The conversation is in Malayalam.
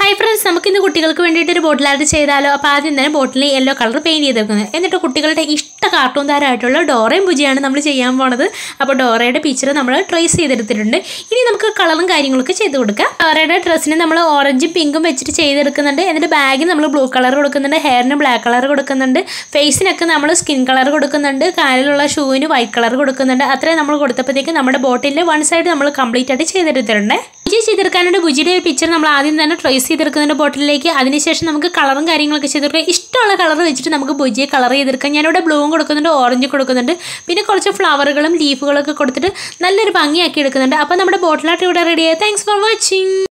ഹായ് ഫ്രണ്ട്സ് നമുക്ക് ഇന്ന് കുട്ടികൾക്ക് വേണ്ടിയിട്ട് ഒരു ബോട്ടിൽ ആർട്ട് ചെയ്താലോ അപ്പോൾ ആദ്യം തന്നെ ബോട്ടിൽ യെല്ലോ കളർ പെയിൻറ് ചെയ്തെടുക്കുന്നത് എന്നിട്ട് കുട്ടികളുടെ ഇഷ്ട കാർട്ടൂൺ താരമായിട്ടുള്ള ഡോറയും ബുജിയാണ് നമ്മൾ ചെയ്യാൻ പോണത് അപ്പോൾ ഡോറയുടെ പിക്ചർ നമ്മൾ ട്രേസ് ചെയ്തെടുത്തിട്ടുണ്ട് ഇനി നമുക്ക് കളറും കാര്യങ്ങളൊക്കെ ചെയ്ത് കൊടുക്കാം ഡോറയുടെ ഡ്രസ്സിന് നമ്മൾ ഓറഞ്ചും പിങ്കും വെച്ചിട്ട് ചെയ്തെടുക്കുന്നുണ്ട് എന്നിട്ട് ബാഗിന് നമ്മൾ ബ്ലൂ കളർ കൊടുക്കുന്നുണ്ട് ഹെയറിന് ബ്ലാക്ക് കളർ കൊടുക്കുന്നുണ്ട് ഫേസിനൊക്കെ നമ്മൾ സ്കിൻ കളർ കൊടുക്കുന്നുണ്ട് കാലിലുള്ള ഷൂവിന് വൈറ്റ് കളർ കൊടുക്കുന്നുണ്ട് അത്രയും നമ്മൾ കൊടുത്തപ്പോഴത്തേക്ക് നമ്മുടെ ബോട്ടിൽ വൺ സൈഡ് നമ്മൾ കംപ്ലീറ്റ് ആയിട്ട് ചെയ്തെടുത്തിട്ടുണ്ട് ബുജി ചെയ്തെടുക്കാനായിട്ട് ബുജിയുടെ ഒരു പിക്ചർ നമ്മൾ ആദ്യം തന്നെ ട്രേസ് ചെയ്തെടുക്കുന്നുണ്ട് ബോട്ടിലേക്ക് അതിനുശേഷം നമുക്ക് കളറും കാര്യങ്ങളൊക്കെ ചെയ്തെടുക്കാം ഇഷ്ടമുള്ള കളർ വെച്ചിട്ട് നമുക്ക് ബുജിയെ കളർ ചെയ്തെടുക്കാം ഞാനിവിടെ ബ്ലൂവും കൊടുക്കുന്നുണ്ട് ഓറഞ്ചും കൊടുക്കുന്നുണ്ട് പിന്നെ കുറച്ച് ഫ്ലവറുകളും ലീഫുകളൊക്കെ കൊടുത്തിട്ട് നല്ലൊരു ഭംഗിയാക്കി എടുക്കുന്നുണ്ട് അപ്പോൾ നമ്മുടെ ബോട്ടിലായിട്ട് ഇവിടെ റെഡിയായി താങ്ക്സ് ഫോർ വാച്ചിങ്